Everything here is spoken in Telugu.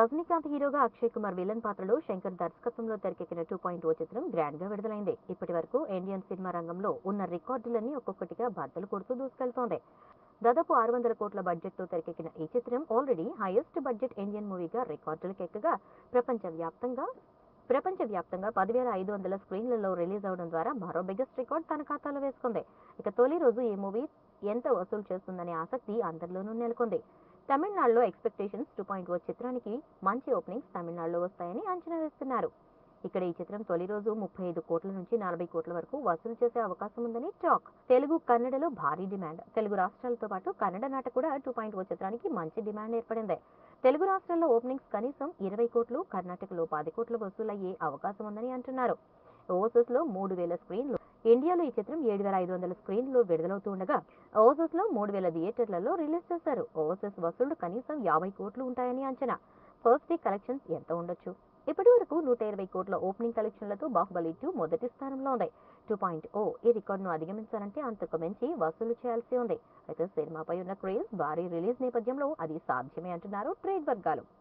రజనీకాంత్ హీరోగా అక్షయ్ కుమార్ విలన్ పాత్రలో శంకర్ దర్శకత్వంలో తెరకెక్కిన టూ పాయింట్ ఓ చిత్రం గ్రాండ్ గా విడుదలైంది ఇప్పటి వరకు ఇండియన్ సినిమా రంగంలో ఉన్న రికార్డులన్నీ ఒక్కొక్కటిగా బద్దలు కొడుతూ దూసుకెళ్తోంది దాదాపు ఆరు వందల కోట్ల బడ్జెట్ తో తెరకెక్కిన ఈ చిత్రం ఆల్రెడీ హైయెస్ట్ బడ్జెట్ ఇండియన్ మూవీగా రికార్డులకు ఎక్కగా ప్రపంచ వ్యాప్తంగా ప్రపంచ వ్యాప్తంగా పదివేల ఐదు వందల స్క్రీన్లలో రిలీజ్ అవడం ద్వారా మరో బిగ్గెస్ట్ రికార్డ్ తన ఖాతాలో వేసుకుంది ఇక తొలి రోజు ఈ మూవీ ఎంత వసూలు చేస్తుందనే ఆసక్తి అందరిలోనూ నెలకొంది తమిళనాడులో ఎక్స్పెక్టేషన్స్ టూ పాయింట్ ఓ చిత్రానికి మంచి ఓపెనింగ్స్ తమిళనాడులో వస్తాయని అంచనా వేస్తున్నారు ఇక్కడ ఈ చిత్రం తొలి రోజు ముప్పై ఐదు కోట్ల నుంచి నలభై కోట్ల వరకు వసూలు చేసే అవకాశం ఉందని టాక్ తెలుగు కన్నడలో భారీ డిమాండ్ తెలుగు రాష్ట్రాలతో పాటు కన్నడ నాట కూడా టూ పాయింట్ ఓ చిత్రానికి మంచి డిమాండ్ ఏర్పడింది తెలుగు రాష్ట్రాల్లో ఓపెనింగ్స్ కనీసం ఇరవై కోట్లు కర్ణాటకలో పది కోట్లు వసూలయ్యే అవకాశం ఉందని అంటున్నారు ఓవర్సీస్ లో మూడు వేల స్క్రీన్లు ఇండియాలో ఈ చిత్రం ఏడు వేల ఐదు వందల స్క్రీన్లు విడుదలవుతూ ఉండగా ఓవర్సీస్ లో మూడు వేల థియేటర్లలో రిలీజ్ చేశారు ఓవర్సీస్ వసూళ్లు కనీసం యాభై కోట్లు ఉంటాయని అంచనా ఫస్ట్ డే కలెక్షన్స్ ఎంత ఉండొచ్చు ఇప్పటి వరకు నూట ఇరవై కోట్ల ఓపెనింగ్ కలెక్షన్లతో బాహుబలి టూ మొదటి స్థానంలో ఉంది టూ పాయింట్ ఓ ఈ రికార్డును అధిగమించాలంటే అంతకు మించి వసూలు చేయాల్సి ఉంది అయితే సినిమాపై ఉన్న క్రేజ్ భారీ రిలీజ్ నేపథ్యంలో అది సాధ్యమే అంటున్నారు ట్రేడ్ వర్గాలు